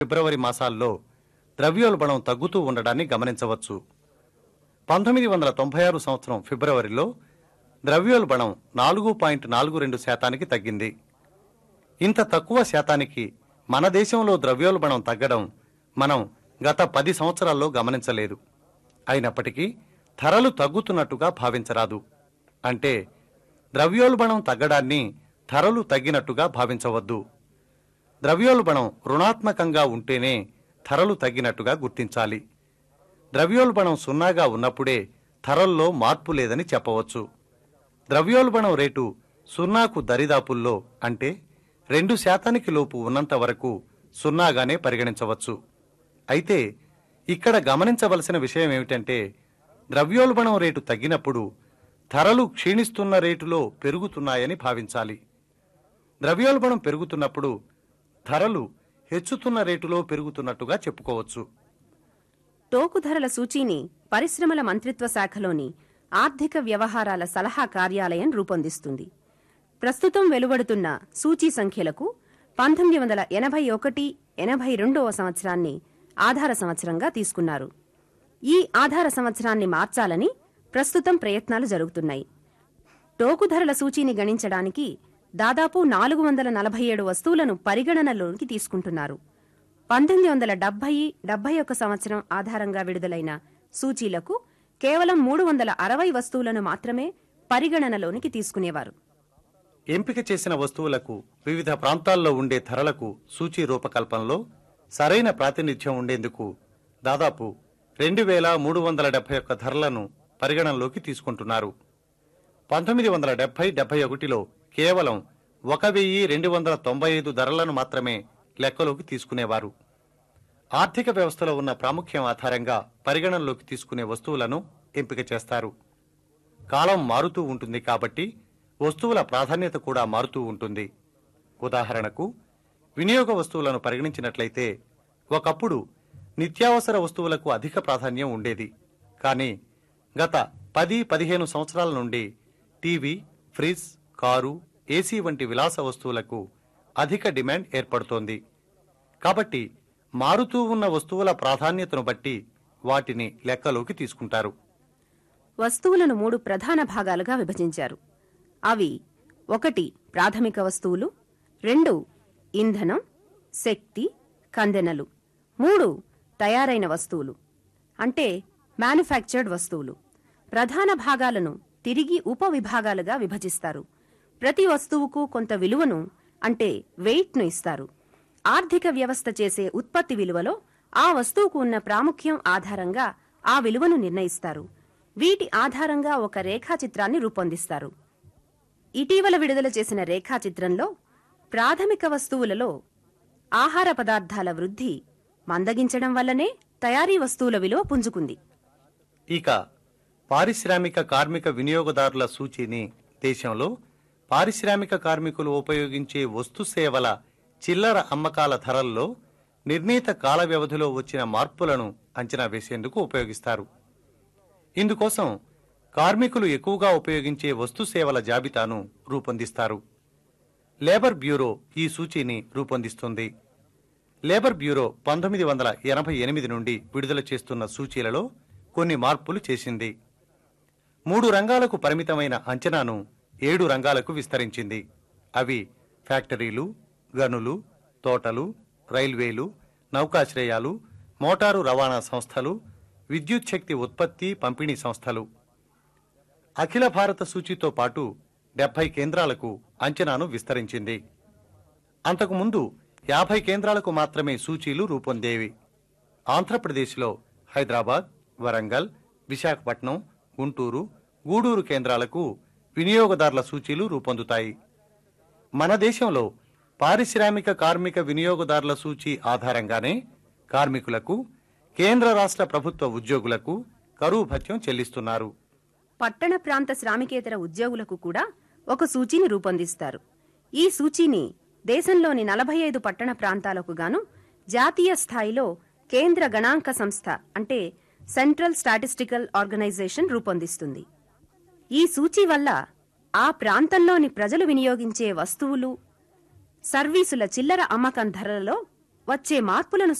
ఫిబ్రవరి మాసాల్లో ద్రవ్యోల్బణం తగ్గుతూ ఉండడాన్ని గమనించవచ్చు పంతొమ్మిది వందల తొంభై ఆరు సంవత్సరం ఫిబ్రవరిలో ద్రవ్యోల్బణం నాలుగు పాయింట్ నాలుగు రెండు శాతానికి తగ్గింది ఇంత తక్కువ శాతానికి మన దేశంలో ద్రవ్యోల్బణం తగ్గడం మనం గత పది సంవత్సరాల్లో గమనించలేదు అయినప్పటికీ ధరలు తగ్గుతున్నట్టుగా భావించరాదు అంటే ద్రవ్యోల్బణం తగ్గడాన్ని ధరలు తగ్గినట్టుగా భావించవద్దు ద్రవ్యోల్బణం రుణాత్మకంగా ఉంటేనే ధరలు తగ్గినట్టుగా గుర్తించాలి ద్రవ్యోల్బణం సున్నాగా ఉన్నప్పుడే ధరల్లో మార్పు లేదని చెప్పవచ్చు ద్రవ్యోల్బణం రేటు సున్నాకు దరిదాపుల్లో అంటే రెండు శాతానికి లోపు ఉన్నంత వరకు సున్నాగానే పరిగణించవచ్చు అయితే ఇక్కడ గమనించవలసిన విషయం ఏమిటంటే ద్రవ్యోల్బణం రేటు తగ్గినప్పుడు ధరలు క్షీణిస్తున్న రేటులో పెరుగుతున్నాయని భావించాలి ద్రవ్యోల్బణం పెరుగుతున్నప్పుడు ధరలు హెచ్చుతున్న రేటులో పెరుగుతున్నట్టుగా చెప్పుకోవచ్చు టోకు ధరల సూచీని పరిశ్రమల మంత్రిత్వ శాఖలోని ఆర్థిక వ్యవహారాల సలహా కార్యాలయం రూపొందిస్తుంది ప్రస్తుతం వెలువడుతున్న సూచీ సంఖ్యలకు పంతొమ్మిది వందల ఎనభై ఒకటి ఎనభై రెండవ సంవత్సరాన్ని ఆధార సంవత్సరంగా తీసుకున్నారు ఈ ఆధార సంవత్సరాన్ని మార్చాలని ప్రస్తుతం ప్రయత్నాలు జరుగుతున్నాయి టోకు ధరల సూచీని గణించడానికి దాదాపు నాలుగు వందల నలభై ఏడు వస్తువులను పరిగణనలోకి తీసుకుంటున్నారు పంతొమ్మిది వందల డెబ్బై డెబ్బై ఒక సంవత్సరం ఆధారంగా విడుదలైన సూచీలకు కేవలం మూడు వందల అరవై వస్తువులను మాత్రమే పరిగణనలోనికి తీసుకునేవారు ఎంపిక చేసిన వస్తువులకు వివిధ ప్రాంతాల్లో ఉండే ధరలకు సూచీ రూపకల్పనలో సరైన ప్రాతినిధ్యం ఉండేందుకు దాదాపు రెండు వేల మూడు వందల డెబ్బై ఒక్క ధరలను పరిగణనలోకి తీసుకుంటున్నారు పంతొమ్మిది వందల డెబ్బై డెబ్బై ఒకటిలో కేవలం ఒక వెయ్యి రెండు వందల తొంభై ఐదు ధరలను మాత్రమే లెక్కలోకి తీసుకునేవారు ఆర్థిక వ్యవస్థలో ఉన్న ప్రాముఖ్యం ఆధారంగా పరిగణనలోకి తీసుకునే వస్తువులను ఎంపిక చేస్తారు కాలం మారుతూ ఉంటుంది కాబట్టి వస్తువుల ప్రాధాన్యత కూడా మారుతూ ఉంటుంది ఉదాహరణకు వినియోగ వస్తువులను పరిగణించినట్లయితే ఒకప్పుడు నిత్యావసర వస్తువులకు అధిక ప్రాధాన్యం ఉండేది కానీ గత పది పదిహేను సంవత్సరాల నుండి టీవీ ఫ్రిజ్ కారు ఏసీ వంటి విలాస వస్తువులకు అధిక డిమాండ్ ఏర్పడుతోంది కాబట్టి మారుతూ ఉన్న వస్తువుల ప్రాధాన్యతను బట్టి వాటిని లెక్కలోకి తీసుకుంటారు వస్తువులను మూడు ప్రధాన భాగాలుగా విభజించారు అవి ఒకటి ప్రాథమిక వస్తువులు రెండు ఇంధనం శక్తి కందెనలు మూడు తయారైన వస్తువులు అంటే మ్యానుఫ్యాక్చర్డ్ వస్తువులు ప్రధాన భాగాలను తిరిగి ఉపవిభాగాలుగా విభజిస్తారు ప్రతి వస్తువుకు కొంత విలువను అంటే వెయిట్ను ఇస్తారు ఆర్థిక వ్యవస్థ చేసే ఉత్పత్తి విలువలో ఆ వస్తువుకు ఉన్న ప్రాముఖ్యం ఆధారంగా ఆ విలువను నిర్ణయిస్తారు వీటి ఆధారంగా ఒక రేఖాచిత్రాన్ని రూపొందిస్తారు ఇటీవల విడుదల చేసిన రేఖాచిత్రంలో ప్రాథమిక వస్తువులలో ఆహార పదార్థాల వృద్ధి మందగించడం వల్లనే తయారీ వస్తువుల విలువ పుంజుకుంది ఇక పారిశ్రామిక కార్మిక వినియోగదారుల సూచీని దేశంలో పారిశ్రామిక కార్మికులు ఉపయోగించే వస్తు సేవల చిల్లర అమ్మకాల ధరల్లో నిర్ణీత కాల వ్యవధిలో వచ్చిన మార్పులను అంచనా వేసేందుకు ఉపయోగిస్తారు ఇందుకోసం కార్మికులు ఎక్కువగా ఉపయోగించే వస్తు సేవల జాబితాను రూపొందిస్తారు లేబర్ బ్యూరో ఈ సూచీని రూపొందిస్తుంది లేబర్ బ్యూరో పంతొమ్మిది వందల ఎనభై ఎనిమిది నుండి విడుదల చేస్తున్న సూచీలలో కొన్ని మార్పులు చేసింది మూడు రంగాలకు పరిమితమైన అంచనాను ఏడు రంగాలకు విస్తరించింది అవి ఫ్యాక్టరీలు గనులు తోటలు రైల్వేలు నౌకాశ్రయాలు మోటారు రవాణా సంస్థలు విద్యుత్ శక్తి ఉత్పత్తి పంపిణీ సంస్థలు అఖిల భారత సూచీతో పాటు డెబ్బై కేంద్రాలకు అంచనాను విస్తరించింది అంతకుముందు యాభై కేంద్రాలకు మాత్రమే సూచీలు రూపొందేవి ఆంధ్రప్రదేశ్లో హైదరాబాద్ వరంగల్ విశాఖపట్నం గుంటూరు గూడూరు కేంద్రాలకు వినియోగదారుల సూచీలు రూపొందుతాయి మన దేశంలో పారిశ్రామిక కార్మిక వినియోగదారుల సూచీ ఆధారంగానే కార్మికులకు కేంద్ర రాష్ట్ర ప్రభుత్వ ఉద్యోగులకు కరువు భత్యం చెల్లిస్తున్నారు పట్టణ ప్రాంత శ్రామికేతర ఉద్యోగులకు కూడా ఒక సూచీని రూపొందిస్తారు ఈ సూచీని దేశంలోని నలభై ఐదు పట్టణ ప్రాంతాలకు గాను జాతీయ స్థాయిలో కేంద్ర గణాంక సంస్థ అంటే సెంట్రల్ స్టాటిస్టికల్ ఆర్గనైజేషన్ రూపొందిస్తుంది ఈ సూచీ వల్ల ఆ ప్రాంతంలోని ప్రజలు వినియోగించే వస్తువులు సర్వీసుల చిల్లర అమ్మకం ధరలలో వచ్చే మార్పులను